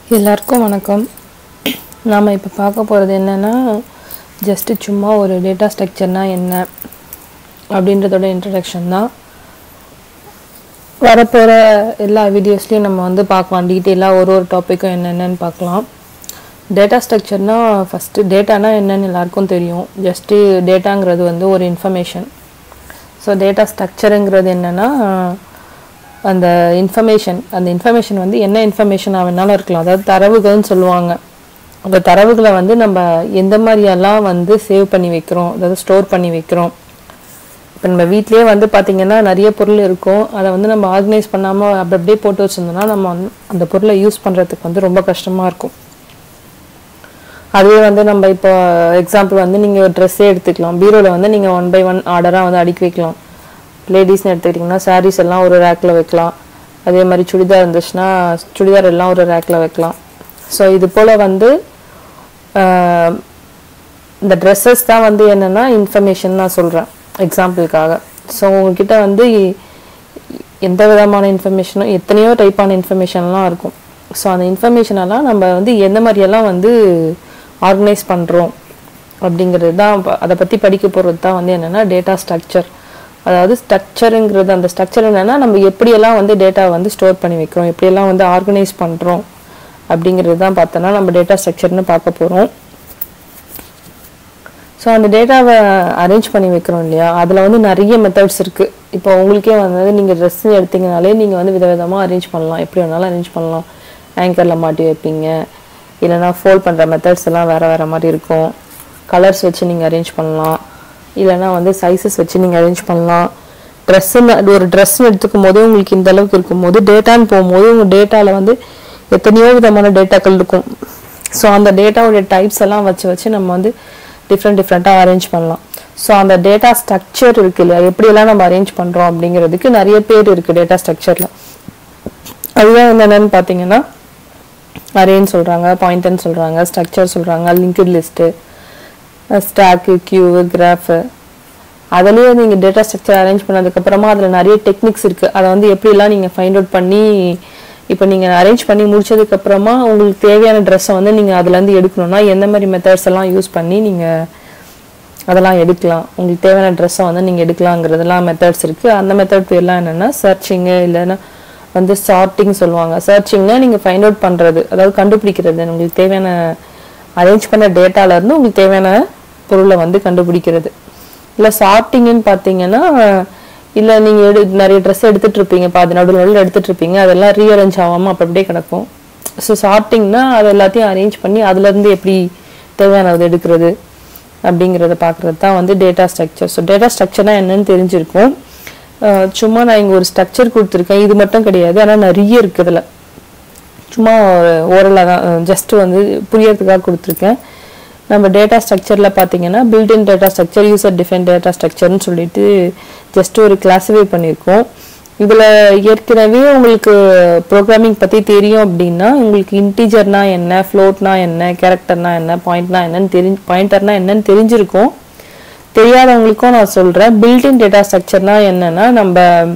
எல்லாருக்கும் வணக்கம் நாம் இப்போ பார்க்க போகிறது என்னென்னா ஜஸ்ட்டு சும்மா ஒரு டேட்டா ஸ்ட்ரக்சர்னால் என்ன அப்படின்றதோட இன்ட்ரடக்ஷன் தான் வரப்போகிற எல்லா வீடியோஸ்லையும் நம்ம வந்து பார்க்கலாம் டீட்டெயிலாக ஒரு ஒரு டாப்பிக்கும் என்னென்னு பார்க்கலாம் டேட்டா ஸ்ட்ரக்சர்னால் ஃபஸ்ட்டு டேட்டானா என்னன்னு எல்லாருக்கும் தெரியும் ஜஸ்ட்டு டேட்டாங்கிறது வந்து ஒரு இன்ஃபர்மேஷன் ஸோ டேட்டா ஸ்ட்ரக்சருங்கிறது என்னென்னா அந்த இன்ஃபர்மேஷன் அந்த இன்ஃபர்மேஷன் வந்து என்ன இன்ஃபர்மேஷனாக வேணாலும் இருக்கலாம் அதாவது தரவுகள்னு சொல்லுவாங்க அந்த தரவுகளை வந்து நம்ம எந்த மாதிரியெல்லாம் வந்து சேவ் பண்ணி வைக்கிறோம் அதாவது ஸ்டோர் பண்ணி வைக்கிறோம் இப்போ நம்ம வீட்லேயே வந்து பார்த்திங்கன்னா நிறைய பொருள் இருக்கும் அதை வந்து நம்ம ஆர்கனைஸ் பண்ணாமல் அப்படி அப்படியே போட்டு வச்சுருந்தோம்னா நம்ம வந்து அந்த பொருளை யூஸ் பண்ணுறதுக்கு வந்து ரொம்ப கஷ்டமாக இருக்கும் அதுவே வந்து நம்ம இப்போ எக்ஸாம்பிள் வந்து நீங்கள் ஒரு ட்ரெஸ்ஸே எடுத்துக்கலாம் பீரோவில் வந்து நீங்கள் ஒன் பை ஒன் ஆர்டராக வந்து அடுக்கி வைக்கலாம் லேடிஸ்னு எடுத்துக்கிட்டிங்கன்னா சாரீஸ் எல்லாம் ஒரு ரேக்கில் வைக்கலாம் அதே மாதிரி சுடிதார் இருந்துச்சுன்னா சுடிதார் எல்லாம் ஒரு ரேக்கில் வைக்கலாம் ஸோ இது போல் வந்து ஆஹ், இந்த ட்ரெஸ்ஸஸ் தான் வந்து என்னென்னா இன்ஃபர்மேஷன் நான் சொல்கிறேன் எக்ஸாம்பிளுக்காக ஸோ உங்ககிட்ட வந்து எந்த விதமான இன்ஃபர்மேஷனும் எத்தனையோ டைப்பான இன்ஃபர்மேஷன்லாம் இருக்கும் ஸோ அந்த இன்ஃபர்மேஷனெல்லாம் நம்ம வந்து எந்த மாதிரியெல்லாம் வந்து ஆர்கனைஸ் பண்ணுறோம் அப்படிங்கிறது தான் ப- அதை பற்றி படிக்க போகிறது தான் வந்து என்னென்னா டேட்டா ஸ்ட்ரக்சர் அதாவது ஸ்ட்ரக்சருங்கிறது அந்த ஸ்ட்ரக்சர் என்னென்னா நம்ம எப்படியெல்லாம் வந்து டேட்டா வந்து ஸ்டோர் பண்ணி வைக்கிறோம் எப்படியெல்லாம் வந்து ஆர்கனைஸ் பண்ணுறோம் அப்படிங்கிறது தான் பார்த்தோன்னா நம்ம டேட்டா ஸ்ட்ரக்சர்னு பார்க்க போகிறோம் ஸோ அந்த டேட்டாவை அரேஞ்ச் பண்ணி வைக்கிறோம் இல்லையா அதில் வந்து நிறைய மெத்தட்ஸ் இருக்குது இப்போ உங்களுக்கே வந்து நீங்கள் ட்ரெஸ் எடுத்தீங்கனாலே நீங்கள் வந்து விதவிதமாக அரேஞ்ச் பண்ணலாம் எப்படி வேணாலும் அரேஞ்ச் பண்ணலாம் ஆங்கரில் மாட்டி வைப்பீங்க இல்லைனா ஃபோல்ட் பண்ணுற மெத்தட்ஸ் எல்லாம் வேறு வேறு மாதிரி இருக்கும் கலர்ஸ் வச்சு நீங்கள் அரேஞ்ச் பண்ணலாம் இல்லைனா வந்து சைஸஸ் வச்சு நீங்கள் அரேஞ்ச் பண்ணலாம் ட்ரெஸ்ஸுன்னு ஒரு ட்ரெஸ்ன்னு எடுத்துக்கும் போது உங்களுக்கு இந்த அளவுக்கு இருக்கும்போது டேட்டான்னு போகும்போது உங்கள் டேட்டாவில் வந்து எத்தனையோ விதமான டேட்டாக்கள் இருக்கும் ஸோ அந்த டேட்டாவுடைய டைப்ஸ் எல்லாம் வச்சு வச்சு நம்ம வந்து டிஃப்ரெண்ட் டிஃப்ரெண்ட்டாக அரேஞ்ச் பண்ணலாம் ஸோ அந்த டேட்டா ஸ்ட்ரக்சர் இருக்கு இல்லையா எப்படியெல்லாம் நம்ம அரேஞ்ச் பண்ணுறோம் அப்படிங்கிறதுக்கு நிறைய பேர் இருக்குது டேட்டா ஸ்ட்ரக்சரில் அதுதான் வந்து என்னன்னு பார்த்தீங்கன்னா அரேன்னு சொல்கிறாங்க பாயிண்ட்னு சொல்கிறாங்க ஸ்ட்ரக்சர் சொல்கிறாங்க linked list stack queue graph அதுலேயே நீங்கள் டேட்டா ஸ்ட்ரக்சர் அரேஞ்ச் பண்ணதுக்கப்புறமா அதில் நிறைய டெக்னிக்ஸ் இருக்குது அதை வந்து எப்படிலாம் நீங்கள் ஃபைண்ட் அவுட் பண்ணி இப்போ நீங்கள் அரேஞ்ச் பண்ணி முடிச்சதுக்கப்புறமா உங்களுக்கு தேவையான ட்ரெஸ்ஸை வந்து நீங்கள் அதுலேருந்து எடுக்கணும்னா எந்த மாதிரி மெத்தட்ஸ் எல்லாம் யூஸ் பண்ணி நீங்கள் அதெல்லாம் எடுக்கலாம் உங்களுக்கு தேவையான ட்ரெஸ்ஸை வந்து நீங்கள் எடுக்கலாங்கிறதெல்லாம் மெத்தட்ஸ் இருக்குது அந்த மெத்தட் பேர்லாம் என்னென்னா சர்ச்சிங்கு இல்லைன்னா வந்து சார்ட்டிங் சொல்லுவாங்க சர்ச்சிங்னா நீங்கள் ஃபைண்ட் அவுட் பண்ணுறது அதாவது கண்டுபிடிக்கிறது உங்களுக்கு தேவையான அரேஞ்ச் பண்ண dataல இருந்து உங்களுக்கு தேவையான பொருளை வந்து கண்டுபிடிக்கிறது இல்லை சார்ட்டிங்னு பார்த்தீங்கன்னா இல்லை நீங்கள் எடு நிறைய ட்ரெஸ் எடுத்துட்டு இருப்பீங்க பாதி நடுவில் நடுவில் எடுத்துட்டு இருப்பீங்க அதெல்லாம் ரீஅரேஞ்ச் ஆகாமல் அப்படி அப்படியே கிடக்கும் ஸோ சார்ட்டிங்னா அது எல்லாத்தையும் அரேஞ்ச் பண்ணி அதுலேருந்து எப்படி தேவையானது எடுக்கிறது அப்படிங்கிறத பார்க்குறது தான் வந்து டேட்டா ஸ்ட்ரக்சர் ஸோ டேட்டா ஸ்ட்ரக்சர்னா என்னன்னு தெரிஞ்சிருக்கும் அஹ் சும்மா நான் இங்கே ஒரு ஸ்ட்ரக்சர் கொடுத்துருக்கேன் இது மட்டும் கிடையாது ஆனால் நிறைய இருக்குது இதில் சும்மா ஓரலாக தான் ஜஸ்ட் வந்து புரியறதுக்காக கொடுத்துருக்கேன் நம்ம டேட்டா ஸ்ட்ரக்சரில் பார்த்தீங்கன்னா built in data structure user define data ஸ்ட்ரக்சர்னு சொல்லிட்டு ஜஸ்ட் ஒரு கிளாஸிஃபை பண்ணியிருக்கோம் இதில் ஏற்கனவே உங்களுக்கு ப்ரோக்ராமிங் பற்றி தெரியும் அப்படின்னா உங்களுக்கு இன்டீஜர்னா என்ன ஃப்ளோட்னா என்ன கேரக்டர்னா என்ன பாயிண்ட்னா என்னன்னு தெரிஞ்சு பாயிண்டர்னா என்னன்னு தெரிஞ்சிருக்கும் தெரியாதவங்களுக்கும் நான் சொல்கிறேன் பில்டின் டேட்டா ஸ்ட்ரக்சர்னா என்னன்னா நம்ம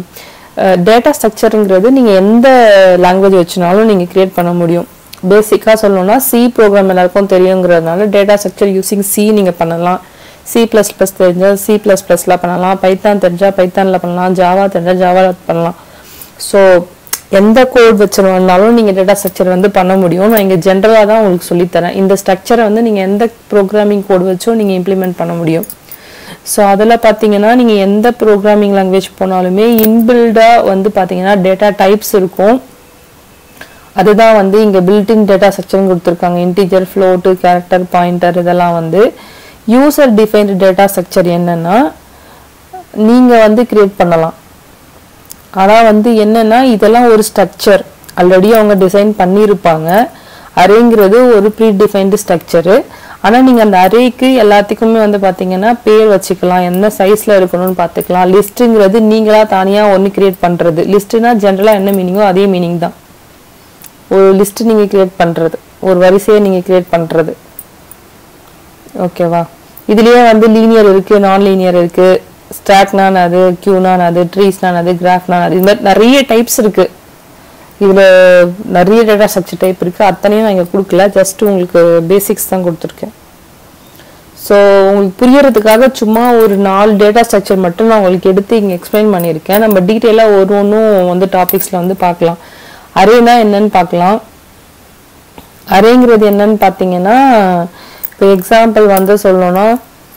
டேட்டா ஸ்ட்ரக்சருங்கிறது நீங்கள் எந்த லாங்குவேஜ் வச்சுனாலும் நீங்கள் கிரியேட் பண்ண முடியும் பேசிக்காக சொல்லணும்னா சி ப்ரோக்ராம் எல்லாருக்கும் தெரியுங்கிறதுனால டேட்டா ஸ்ட்ரக்சர் யூசிங் சி நீங்கள் பண்ணலாம் சி ப்ளஸ் ப்ளஸ் தெரிஞ்சால் சி ப்ளஸ் ப்ளஸில் பண்ணலாம் பைத்தான் தெரிஞ்சால் பைத்தானில் பண்ணலாம் ஜாவா தெரிஞ்சால் ஜாவாவில் பண்ணலாம் ஸோ எந்த கோட் வச்சிருந்தாலும் நீங்கள் டேட்டா ஸ்ட்ரக்சர் வந்து பண்ண முடியும் நான் இங்கே ஜென்ரலாக தான் உங்களுக்கு சொல்லித்தரேன் இந்த ஸ்ட்ரக்சரை வந்து நீங்கள் எந்த ப்ரோக்ராமிங் கோட் வச்சும் நீங்கள் இம்ப்ளிமெண்ட் பண்ண முடியும் ஸோ அதில் பார்த்தீங்கன்னா நீங்கள் எந்த ப்ரோக்ராமிங் லாங்குவேஜ் போனாலுமே இன்பில்டாக வந்து பார்த்தீங்கன்னா டேட்டா டைப்ஸ் இருக்கும் அதுதான் வந்து இங்கே பில்டின் டேட்டா ஸ்ட்ரக்சர்னு கொடுத்துருக்காங்க இன்டீஜர் ஃப்ளோட்டு கேரக்டர் பாயிண்டர் இதெல்லாம் வந்து யூசர் டிஃபைன்டு டேட்டா ஸ்ட்ரக்சர் என்னன்னா நீங்கள் வந்து கிரியேட் பண்ணலாம் ஆனால் வந்து என்னன்னா இதெல்லாம் ஒரு ஸ்ட்ரக்சர் ஆல்ரெடி அவங்க டிசைன் பண்ணியிருப்பாங்க அரேங்கிறது ஒரு ப்ரீ டிஃபைன்டு ஸ்ட்ரக்சரு ஆனால் நீங்கள் அந்த அரேக்கு எல்லாத்துக்குமே வந்து பார்த்தீங்கன்னா பேர் வச்சுக்கலாம் என்ன சைஸில் இருக்கணும்னு பார்த்துக்கலாம் லிஸ்ட்டுங்கிறது நீங்களாக தனியாக ஒன்று கிரியேட் பண்ணுறது லிஸ்ட்டுனா ஜென்ரலாக என்ன மீனிங்கோ அதே மீனிங் தான் ஒரு லிஸ்ட் நீங்கள் கிரியேட் பண்ணுறது ஒரு வரிசையை நீங்கள் கிரியேட் பண்ணுறது ஓகேவா இதுலயே வந்து லீனியர் இருக்கு நான் லீனியர் இருக்கு ஸ்டாக்னா அது கியூனா அது ட்ரீஸ்னா அது கிராஃப்னா அது இது மாதிரி நிறைய டைப்ஸ் இருக்கு இதில் நிறைய டேட்டா ஸ்ட்ரக்சர் டைப் இருக்குது அத்தனையும் நான் இங்கே கொடுக்கல ஜஸ்ட் உங்களுக்கு பேசிக்ஸ் தான் கொடுத்துருக்கேன் ஸோ உங்களுக்கு புரியறதுக்காக சும்மா ஒரு நாலு டேட்டா ஸ்ட்ரக்சர் மட்டும் நான் உங்களுக்கு எடுத்து இங்கே எக்ஸ்பிளைன் பண்ணியிருக்கேன் நம்ம டீட்டெயிலாக ஒரு ஒன்றும் வந்து டாபிக்ஸில் வந்து பார்க்கலாம் அரேனா என்னன்னு பார்க்கலாம் அரேங்கிறது என்னன்னு பார்த்தீங்கன்னா இப்போ எக்ஸாம்பிள் வந்து சொல்லணும்னா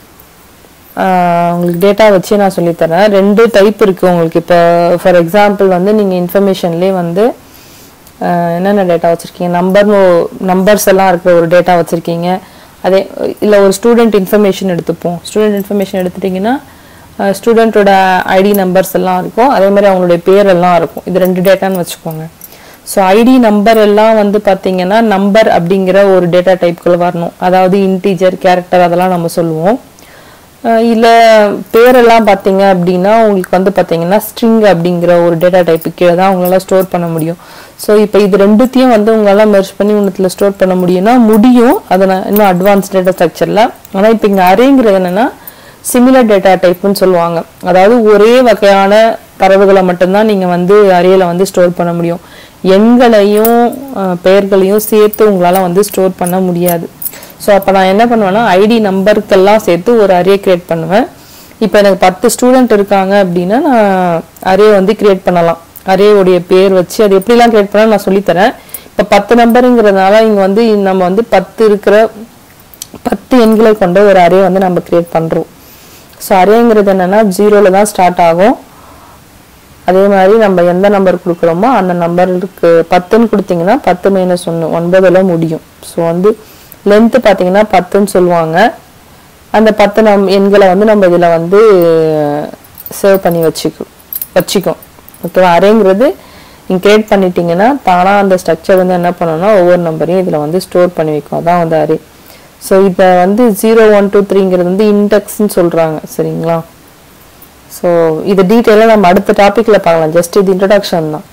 ஆஹ் உங்களுக்கு டேட்டா வச்சு நான் சொல்லித்தரேன் ரெண்டு டைப் இருக்குது உங்களுக்கு இப்போ ஃபார் எக்ஸாம்பிள் வந்து நீங்கள் இன்ஃபர்மேஷன்லேயே வந்து ஆஹ் என்னென்ன டேட்டா வச்சுருக்கீங்க நம்பர் நம்பர்ஸ் எல்லாம் இருக்கிற ஒரு டேட்டா வச்சுருக்கீங்க அதே இல்லை ஒரு ஸ்டூடெண்ட் இன்ஃபர்மேஷன் எடுத்துப்போம் ஸ்டூடெண்ட் இன்ஃபர்மேஷன் எடுத்துட்டிங்கன்னா ஸ்டூடெண்ட்டோட ஐடி நம்பர்ஸ் எல்லாம் இருக்கும் அதே மாதிரி அவங்களுடைய பேர் எல்லாம் இருக்கும் இது ரெண்டு டேட்டான்னு வச்சுக்கோங்க ஸோ ஐடி நம்பர் எல்லாம் வந்து பார்த்தீங்கன்னா நம்பர் அப்படிங்கிற ஒரு டேட்டா டைப்குள்ள வரணும் அதாவது இன்டீஜர் கேரக்டர் அதெல்லாம் நம்ம சொல்லுவோம் இல்லை பேரெல்லாம் பார்த்தீங்க அப்படின்னா உங்களுக்கு வந்து பார்த்தீங்கன்னா ஸ்ட்ரிங் அப்படிங்கிற ஒரு டேட்டா டைப்பு கீழே தான் உங்களால் ஸ்டோர் பண்ண முடியும் ஸோ இப்போ இது ரெண்டுத்தையும் வந்து உங்களால் மெர்ஜ் பண்ணி ஒன்றுத்தில் ஸ்டோர் பண்ண முடியும்னா முடியும் அதை நான் இன்னும் அட்வான்ஸ் டேட்டா ஸ்ட்ரக்சரில் ஆனால் இப்போ இங்கே அரேங்கிறது என்னென்னா சிமிலர் டேட்டா டைப்னு சொல்லுவாங்க அதாவது ஒரே வகையான தரவுகளை மட்டும்தான் நீங்கள் வந்து அரேல வந்து ஸ்டோர் பண்ண முடியும் எண்களையும் அஹ், பெயர்களையும் சேர்த்து உங்களால் வந்து ஸ்டோர் பண்ண முடியாது ஸோ அப்போ நான் என்ன பண்ணுவேன்னா ஐடி நம்பருக்கெல்லாம் சேர்த்து ஒரு அரே கிரியேட் பண்ணுவேன் இப்போ எனக்கு பத்து ஸ்டூடெண்ட் இருக்காங்க அப்படின்னா நான் அரே வந்து கிரியேட் பண்ணலாம் அரேவுடைய பேர் வச்சு அது எப்படிலாம் கிரியேட் பண்ணலாம் நான் சொல்லித்தரேன் இப்போ பத்து நம்பருங்கிறதுனால இங்கே வந்து நம்ம வந்து பத்து இருக்கிற பத்து எண்களை கொண்ட ஒரு அரே வந்து நம்ம கிரியேட் பண்ணுறோம் ஸோ அரேங்கிறது என்னன்னா ஜீரோவில் தான் ஸ்டார்ட் ஆகும் அதே மாதிரி நம்ம எந்த நம்பர் கொடுக்குறோமோ அந்த நம்பருக்கு பத்துன்னு கொடுத்தீங்கன்னா பத்து மைனஸ் ஒன்று ஒன்பதுல முடியும் ஸோ வந்து லென்த்து பார்த்தீங்கன்னா பத்துன்னு சொல்லுவாங்க அந்த பத்து நம் எண்களை வந்து நம்ம இதில் வந்து சேவ் பண்ணி வச்சுக்கும் வச்சுக்கும் ஓகேவா அரேங்கிறது நீங்கள் கிரியேட் பண்ணிட்டீங்கன்னா தானாக அந்த ஸ்ட்ரக்சர் வந்து என்ன பண்ணணும்னா ஒவ்வொரு நம்பரையும் இதில் வந்து ஸ்டோர் பண்ணி வைக்கும் அதான் வந்து அரே ஸோ இதை வந்து ஜீரோ ஒன் டூ த்ரீங்கிறது வந்து இண்டெக்ஸ்ன்னு சொல்கிறாங்க சரிங்களா ஸோ இது டீட்டெயிலாக நம்ம அடுத்த டாப்பிக்கில் பார்க்கலாம் ஜஸ்ட் இது இன்ட்ரடக்ஷன் தான்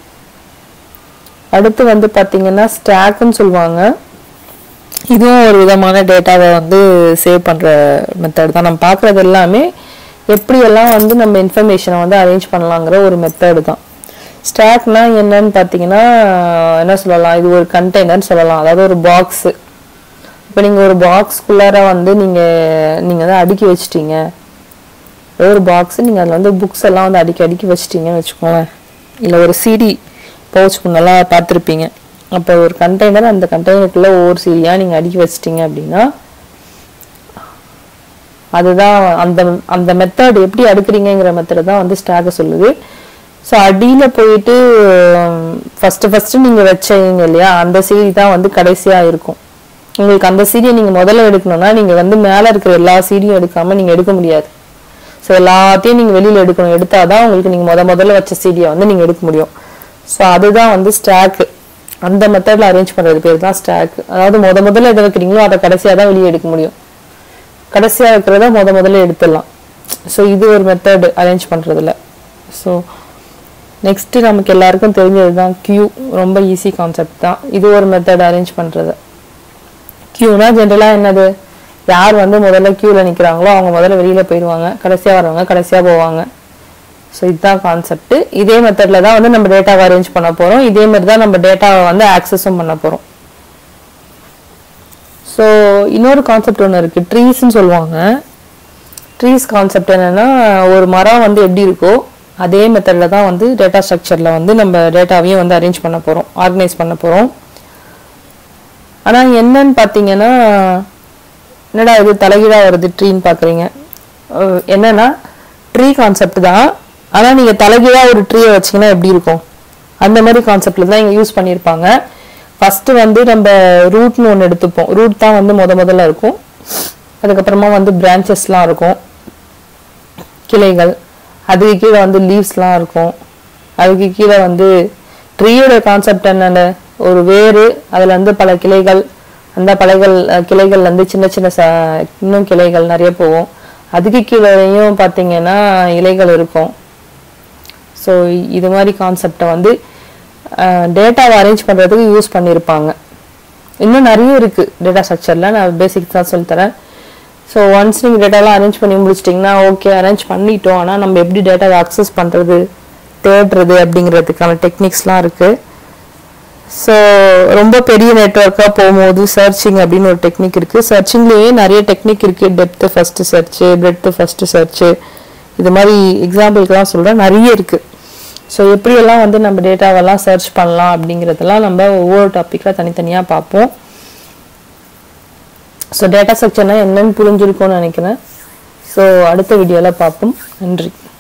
அடுத்து வந்து பார்த்தீங்கன்னா ஸ்டாக்னு சொல்லுவாங்க இதுவும் ஒரு விதமான டேட்டாவை வந்து சேவ் பண்ணுற மெத்தட் தான் நம்ம பார்க்குறது எல்லாமே எப்படியெல்லாம் வந்து நம்ம இன்ஃபர்மேஷனை வந்து அரேஞ்ச் பண்ணலாங்கிற ஒரு மெத்தடு தான் ஸ்டாக்னா என்னன்னு பார்த்தீங்கன்னா என்ன சொல்லலாம் இது ஒரு கண்டெய்னர் சொல்லலாம் அதாவது ஒரு பாக்ஸு இப்போ நீங்கள் ஒரு பாக்ஸ்குள்ளார வந்து நீங்கள் நீங்கள் வந்து அடுக்கி வச்சிட்டீங்க ஏதோ ஒரு பாக்ஸ் நீங்கள் அதில் வந்து புக்ஸ் எல்லாம் வந்து அடுக்கி அடுக்கி வச்சிட்டீங்கன்னு வச்சுக்கோங்களேன் இல்லை ஒரு சிடி பவுச் நல்லா பார்த்துருப்பீங்க அப்போ ஒரு கண்டெய்னர் அந்த கண்டெய்னருக்குள்ளே ஒவ்வொரு சீடியாக நீங்கள் அடுக்கி வச்சிட்டீங்க அப்படின்னா அதுதான் அந்த அந்த மெத்தட் எப்படி அடுக்குறீங்கிற மெத்தட் தான் வந்து ஸ்டாக சொல்லுது ஸோ அடியில் போயிட்டு ஃபஸ்ட்டு ஃபஸ்ட்டு நீங்கள் வச்சீங்க இல்லையா அந்த சீடி தான் வந்து கடைசியாக இருக்கும் உங்களுக்கு அந்த சீடியை நீங்கள் முதல்ல எடுக்கணும்னா நீங்கள் வந்து மேலே இருக்கிற எல்லா சீடியும் எடுக்காமல் நீங்கள் எடுக்க முடியாது ஸோ எல்லாத்தையும் நீங்கள் வெளியில் எடுக்கணும் எடுத்தாதான் உங்களுக்கு நீங்கள் முத முதல்ல வச்ச சீடியை வந்து நீங்கள் எடுக்க முடியும் ஸோ அதுதான் வந்து ஸ்டாக்கு அந்த மெத்தடில் அரேஞ்ச் பண்ணுறது பேர் தான் ஸ்டாக் அதாவது முத முதல்ல எதை வைக்கிறீங்களோ அதை கடைசியாக தான் வெளியே எடுக்க முடியும் கடைசியாக வைக்கிறத முத முதல்ல எடுத்துடலாம் ஸோ இது ஒரு மெத்தட் அரேஞ்ச் பண்ணுறதுல ஸோ நெக்ஸ்ட்டு நமக்கு எல்லாருக்கும் தெரிஞ்சது தான் கியூ ரொம்ப ஈஸி கான்செப்ட் தான் இது ஒரு மெத்தட் அரேஞ்ச் பண்ணுறது கியூனா ஜென்ரலாக என்னது யார் வந்து முதல்ல கியூவில் நிற்கிறாங்களோ அவங்க முதல்ல வெளியில் போயிடுவாங்க கடைசியாக வரவங்க கடைசியாக போவாங்க ஸோ இதுதான் கான்செப்ட் இதே மெத்தடில் தான் வந்து நம்ம டேட்டாவை அரேஞ்ச் பண்ண போகிறோம் இதே மாதிரி தான் நம்ம டேட்டாவை வந்து ஆக்சஸும் பண்ண போகிறோம் ஸோ இன்னொரு கான்செப்ட் ஒன்று இருக்குது ட்ரீஸ்ன்னு சொல்லுவாங்க ட்ரீஸ் கான்செப்ட் என்னென்னா ஒரு மரம் வந்து எப்படி இருக்கோ அதே மெத்தடில் தான் வந்து டேட்டா ஸ்ட்ரக்சரில் வந்து நம்ம டேட்டாவையும் வந்து அரேஞ்ச் பண்ண போகிறோம் ஆர்கனைஸ் பண்ண போகிறோம் ஆனால் என்னன்னு பார்த்தீங்கன்னா என்னடா இது தலைகீழாக வருது ட்ரீன்னு பார்க்குறீங்க என்னன்னா ட்ரீ கான்செப்ட் தான் ஆனால் நீங்கள் தலைகீழாக ஒரு ட்ரீயை வச்சிங்கன்னா எப்படி இருக்கும் அந்த மாதிரி கான்செப்டில் தான் இங்கே யூஸ் பண்ணியிருப்பாங்க ஃபஸ்ட்டு வந்து நம்ம ரூட்னு ஒன்று எடுத்துப்போம் ரூட் தான் வந்து முத முதல்ல இருக்கும் அதுக்கப்புறமா வந்து பிரான்ச்சஸ்லாம் இருக்கும் கிளைகள் அதுக்கு கீழே வந்து லீவ்ஸ்லாம் இருக்கும் அதுக்கு கீழே வந்து ட்ரீயோட கான்செப்ட் என்னென்ன ஒரு வேறு அதில் வந்து பல கிளைகள் அந்த பலைகள் அஹ், கிளைகள் வந்து சின்ன சின்ன ச இன்னும் கிளைகள் நிறைய போகும் அதுக்கு கீழேயும் பார்த்தீங்கன்னா இலைகள் இருக்கும் ஸோ இது மாதிரி கான்செப்டை வந்து டேட்டாவை அரேஞ்ச் பண்ணுறதுக்கு யூஸ் பண்ணியிருப்பாங்க இன்னும் நிறைய இருக்குது டேட்டா ஸ்ட்ரக்சரில் நான் பேசிக்ஸ் தான் சொல்லித்தரேன் ஸோ ஒன்ஸ் நீங்கள் டேட்டாலாம் அரேஞ்ச் பண்ணி முடிச்சிட்டிங்கன்னா ஓகே அரேஞ்ச் பண்ணிட்டோம் ஆனால் நம்ம எப்படி டேட்டாவை அக்சஸ் பண்ணுறது தேடுறது அப்படிங்கிறதுக்கான டெக்னிக்ஸ்லாம் இருக்குது ஸோ ரொம்ப பெரிய நெட்ஒர்க்காக போகும்போது சர்ச்சிங் அப்படின்னு ஒரு டெக்னிக் இருக்குது சர்ச்சிங்லேயே நிறைய டெக்னிக் இருக்குது depth first search breadth first search இது மாதிரி எக்ஸாம்பிளுக்கெல்லாம் சொல்கிறேன் நிறைய இருக்குது ஸோ எப்படியெல்லாம் வந்து நம்ம டேட்டாவெல்லாம் சர்ச் பண்ணலாம் அப்படிங்கிறதெல்லாம் நம்ம ஒவ்வொரு டாப்பிக்கில் தனித்தனியாக பார்ப்போம் ஸோ டேட்டா ஸ்ட்ரக்சர்னால் என்னன்னு புரிஞ்சிருக்கும்னு நினைக்கிறேன் ஸோ அடுத்த வீடியோவில் பார்ப்போம் நன்றி